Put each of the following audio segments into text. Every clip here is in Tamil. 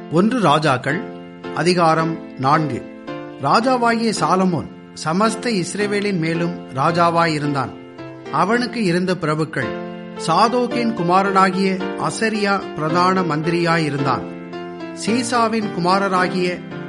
ஒன்று ராஜாக்கள் அதிகாரம் நான்கு ராஜாவாகிய சாலமோன் சமஸ்த இஸ்ரேவேலின் மேலும் ராஜாவாயிருந்தான் அவனுக்கு இருந்த பிரபுக்கள் சாதோக்கின் குமாரனாகிய அசரியா பிரதான மந்திரியாயிருந்தான் சீசாவின் குமாரராகிய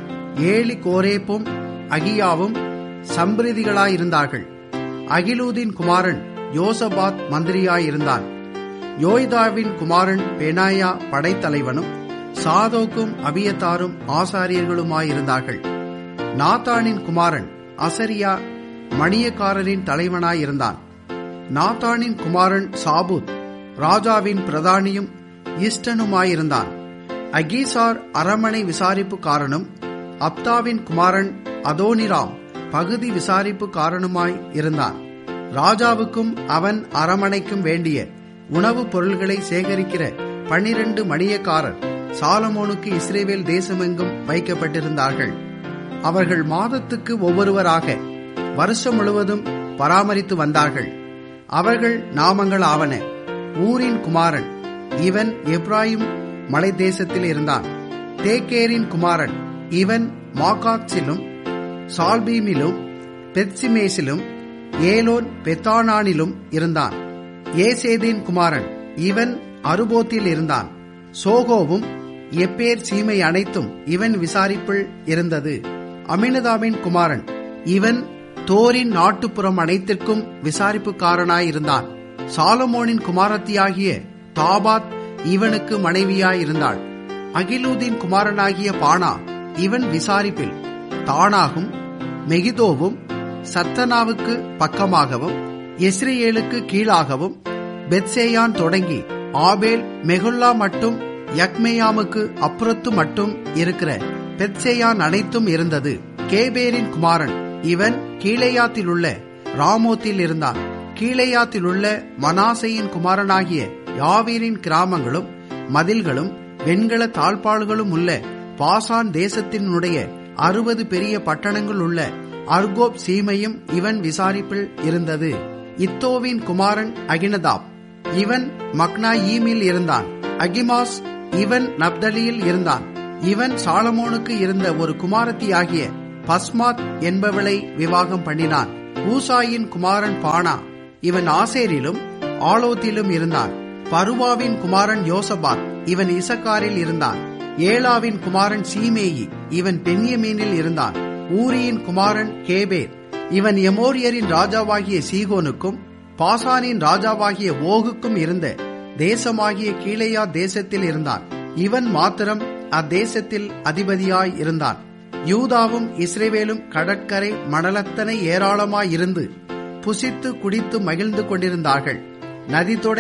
ஏலி கோரேப்பும் அகியாவும் சம்பிரதிகளாயிருந்தார்கள் அகிலூதின் குமாரன் யோசபாத் மந்திரியாயிருந்தான் யோய்தாவின் குமாரன் பெனாயா படைத்தலைவனும் சாதோக்கும் அபியத்தாரும் ஆசாரியர்களுமாயிருந்தார்கள் நாத்தானின் குமாரன் அசரியா மணியக்காரரின் தலைவனாயிருந்தான் நாத்தானின் குமாரன் சாபுத் ராஜாவின் பிரதானியும் இஷ்டனுமாயிருந்தான் அகீசார் அரமனை விசாரிப்புக்காரனும் அப்தாவின் குமாரன் அதோனிராம் பகுதி விசாரிப்புக்காரனுமாய் இருந்தான் ராஜாவுக்கும் அவன் அரமனைக்கும் வேண்டிய உணவுப் பொருள்களை சேகரிக்கிற பன்னிரண்டு மணியக்காரர் சாலமோனுக்கு இஸ்ரேவேல் தேசமெங்கும் வைக்கப்பட்டிருந்தார்கள் அவர்கள் மாதத்துக்கு ஒவ்வொருவராக வருஷம் முழுவதும் பராமரித்து வந்தார்கள் அவர்கள் நாமங்கள் ஆவன ஊரின் குமாரன் இவன் எப்ராயிம் மலை தேசத்தில் இருந்தான் தேக்கேரின் குமாரன் இவன் மாகாட்சிலும் சால்பீமிலும் பெத்சிமேசிலும் ஏலோன் பெத்தானானிலும் இருந்தான் ஏசேதின் குமாரன் இவன் அருபோத்தில் இருந்தான் சோகோவும் எப்பேர் சீமை அனைத்தும் இவன் விசாரிப்பில் இருந்தது அமினதாவின் குமாரன் இவன் தோரின் நாட்டுப்புறம் அனைத்திற்கும் விசாரிப்புக்காரனாயிருந்தான் சாலமோனின் குமாரத்தியாகிய தாபாத் இவனுக்கு மனைவியாயிருந்தாள் அகிலூதின் குமாரனாகிய பானா இவன் விசாரிப்பில் தானாகும் மெகிதோவும் சத்தனாவுக்கு பக்கமாகவும் எஸ்ரேலுக்கு கீழாகவும் பெத்சேயான் தொடங்கி ஆபேல் மெகுல்லா மட்டும் யக்மேயாமுக்கு அப்புறத்து மட்டும் இருக்கிற பெத்சேயான் அனைத்தும் இருந்தது கேபேரின் குமாரன் இவன் கீழேயாத்திலுள்ள ராமோத்தில் இருந்தான் கீழேயாத்திலுள்ள மனாசையின் குமாரனாகிய யாவீரின் கிராமங்களும் மதில்களும் வெண்கல தாழ்பாள்களும் உள்ள பாசான் தேசத்தினுடைய அறுபது பெரிய பட்டணங்கள் உள்ள அர்கோப் சீமையும் இவன் விசாரிப்பில் இருந்தது இத்தோவின் குமாரன் அகினதாப் இவன் மக்னாயீமில் இருந்தான் அகிமாஸ் இவன் நப்தலியில் இருந்தான் இவன் சாலமோனுக்கு இருந்த ஒரு குமாரத்தியாகிய பஸ்மாத் என்பவளை விவாகம் பண்ணினான் ஊசாயின் குமாரன் பானா இவன் ஆசேரிலும் ஆலோத்திலும் இருந்தான் பருவாவின் குமாரன் யோசபாத் இவன் இசக்காரில் இருந்தான் ஏலாவின் குமாரன் சீமேயி இவன் பென்யமீனில் இருந்தான் ஊரியின் குமாரன் கேபேர் இவன் எமோரியரின் ராஜாவாகிய சீகோனுக்கும் பாசானின் ராஜாவாகிய ஓகுக்கும் இருந்த தேசமாகிய கீழையா தேசத்தில் இருந்தான் இவன் மாத்திரம் அத்தேசத்தில் அதிபதியாய் இருந்தான் யூதாவும் இஸ்ரேவேலும் கடற்கரை மணலத்தனை ஏராளமாயிருந்து புசித்து குடித்து மகிழ்ந்து கொண்டிருந்தார்கள் நதி